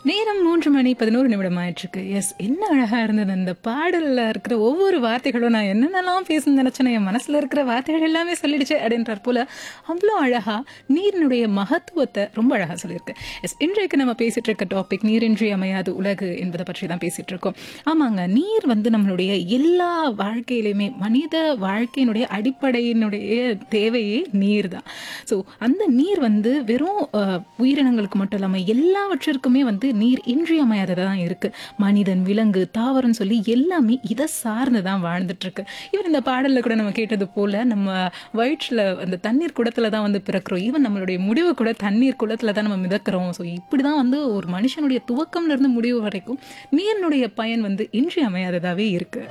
நேரம் மூன்று மணி பதினோரு நிமிடம் ஆயிட்டிருக்கு எஸ் என்ன அழகா இருந்தது அந்த பாடல்ல இருக்கிற ஒவ்வொரு வார்த்தைகளும் நான் என்னென்னலாம் பேசணும்னு நினைச்சேன் என் மனசுல இருக்கிற வார்த்தைகள் எல்லாமே சொல்லிடுச்சு அப்படின்றார் போல அவ்வளோ அழகா நீரினுடைய மகத்துவத்தை ரொம்ப அழகா சொல்லியிருக்கு எஸ் இன்றைக்கு நம்ம பேசிட்டு இருக்க டாபிக் நீரின்றி அமையாது உலகு என்பதை பற்றி தான் பேசிட்டு இருக்கோம் ஆமாங்க நீர் வந்து நம்மளுடைய எல்லா வாழ்க்கையிலுமே மனித வாழ்க்கையினுடைய அடிப்படையினுடைய தேவையே நீர் தான் ஸோ அந்த நீர் வந்து வெறும் அஹ், உயிரினங்களுக்கு மட்டும் இல்லாமல் எல்லாவற்றிற்குமே வந்து நீர் இன்றியமையாததாக தான் இருக்கு மனிதன் விலங்கு தாவரம்னு சொல்லி எல்லாமே இதை சார்ந்து தான் வாழ்ந்துட்டு இருக்கு இவர் இந்த பாடல்ல கூட நம்ம கேட்டது போல நம்ம வயிற்றில் அந்த தண்ணீர் குடத்துல தான் வந்து பிறக்கிறோம் ஈவன் நம்மளுடைய முடிவு கூட தண்ணீர் குளத்துல தான் நம்ம மிதக்கிறோம் ஸோ இப்படி தான் வந்து ஒரு மனுஷனுடைய துவக்கம்ல இருந்து முடிவு வரைக்கும் நீரினுடைய பயன் வந்து இன்றியமையாததாகவே இருக்கு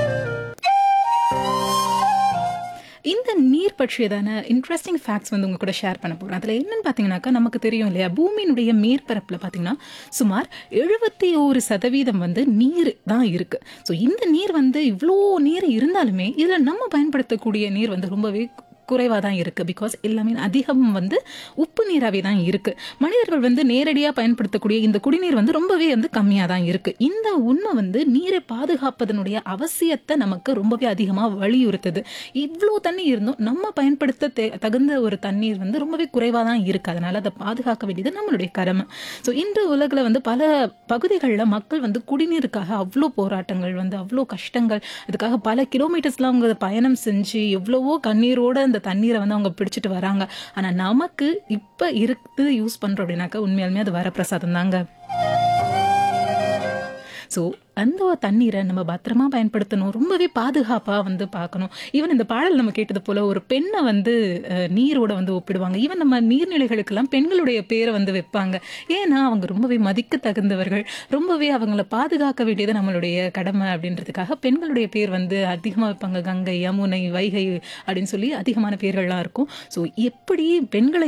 இந்த நீர் பற்றியதான இன்ட்ரெஸ்டிங் ஃபேக்ட்ஸ் வந்து உங்க கூட ஷேர் பண்ண போகிறேன் அதில் என்னன்னு பார்த்தீங்கன்னாக்கா நமக்கு தெரியும் இல்லையா பூமியினுடைய மேற்பரப்பில் பார்த்தீங்கன்னா சுமார் எழுபத்தி ஒரு சதவீதம் வந்து நீர் தான் இருக்கு ஸோ இந்த நீர் வந்து இவ்வளோ நீர் இருந்தாலுமே இதில் நம்ம பயன்படுத்தக்கூடிய நீர் வந்து ரொம்பவே குறைவாக தான் இருக்குது பிகாஸ் எல்லாமே அதிகம் வந்து உப்பு நீராகவே தான் இருக்குது மனிதர்கள் வந்து நேரடியாக பயன்படுத்தக்கூடிய இந்த குடிநீர் வந்து ரொம்பவே வந்து கம்மியாக தான் இருக்குது இந்த உண்மை வந்து நீரை பாதுகாப்பதனுடைய அவசியத்தை நமக்கு ரொம்பவே அதிகமாக வலியுறுத்துது இவ்வளோ தண்ணி இருந்தும் நம்ம பயன்படுத்த தே- தகுந்த ஒரு தண்ணீர் வந்து ரொம்பவே குறைவாக தான் இருக்குது அதனால் அதை பாதுகாக்க வேண்டியது நம்மளுடைய கடமை ஸோ இன்று உலகில் வந்து பல பகுதிகளில் மக்கள் வந்து குடிநீருக்காக அவ்வளோ போராட்டங்கள் வந்து அவ்வளோ கஷ்டங்கள் அதுக்காக பல கிலோமீட்டர்ஸ்லாம் அவங்க பயணம் செஞ்சு எவ்வளவோ கண்ணீரோட அந்த தண்ணீரை வந்து அவங்க பிடிச்சிட்டு வராங்க ஆனால் நமக்கு இப்போ இருக்குது யூஸ் பண்ணுறோம் அப்படின்னாக்கா உண்மையாலுமே அது வரப்பிரசாதம் தாங்க ஸோ அந்த ஒரு தண்ணீரை நம்ம பத்திரமா பயன்படுத்தணும் ரொம்பவே பாதுகாப்பாக வந்து பார்க்கணும் ஈவன் இந்த பாடல் நம்ம கேட்டது போல ஒரு பெண்ணை வந்து அஹ், நீரோட வந்து ஒப்பிடுவாங்க ஈவன் நம்ம நீர்நிலைகளுக்கெல்லாம் பெண்களுடைய பேரை வந்து வைப்பாங்க ஏன்னா அவங்க ரொம்பவே மதிக்க தகுந்தவர்கள் ரொம்பவே அவங்கள பாதுகாக்க வேண்டியது நம்மளுடைய கடமை அப்படின்றதுக்காக பெண்களுடைய பேர் வந்து அதிகமாக வைப்பாங்க கங்கை யமுனை வைகை அப்படின்னு சொல்லி அதிகமான பேர்கள்லாம் இருக்கும் ஸோ எப்படி பெண்களை